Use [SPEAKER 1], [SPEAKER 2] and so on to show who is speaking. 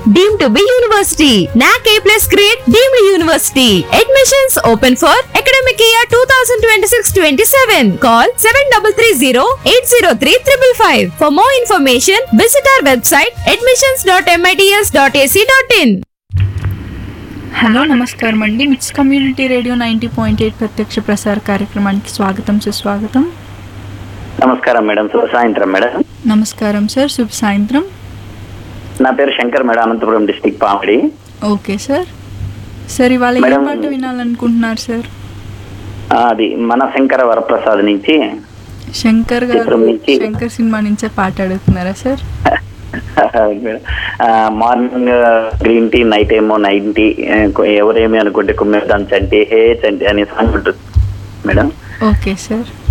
[SPEAKER 1] deemed to be university. NAC A plus grade deemed university. Admissions open for academic year 2026-27. Call 7330-803-555. For more information, visit our website admissions.mits.ac.in.
[SPEAKER 2] Hello నమస్కారం అండి MITS community radio ninety point eight ప్రత్యక్ష ప్రసార కార్యక్రమానికి స్వాగతం సుస్వాగతం
[SPEAKER 3] నమస్కారం madam శుభ సాయంత్రం మేడం
[SPEAKER 2] నమస్కారం సార్ శుభ సాయంత్రం
[SPEAKER 3] నా పేరు Shankar madam Anantapur district Pamidi
[SPEAKER 2] okay sir sir ఇవాళ ఏ
[SPEAKER 3] మేడం.
[SPEAKER 2] పాట వినాలనుకుంటున్నారు సార్
[SPEAKER 3] ఆ, అది మన శంకర వరప్రసాద్ నుంచి
[SPEAKER 2] శంకర్ గారు
[SPEAKER 3] చిత్రం నుంచి.
[SPEAKER 2] శంకర్ సినిమా నుంచే పాట అడుగుతున్నారా సార్
[SPEAKER 3] మేడం, ఆ, మార్నింగ్ గ్రీన్ టీ నైట్ ఏమో నైన్ టీ ఆ, ఎవరేమి అనుకుంటే కుమ్మేదాం చంటి హే చంటి అనే సాంగ్ ఉంటుంది మేడం
[SPEAKER 2] ఓకే సార్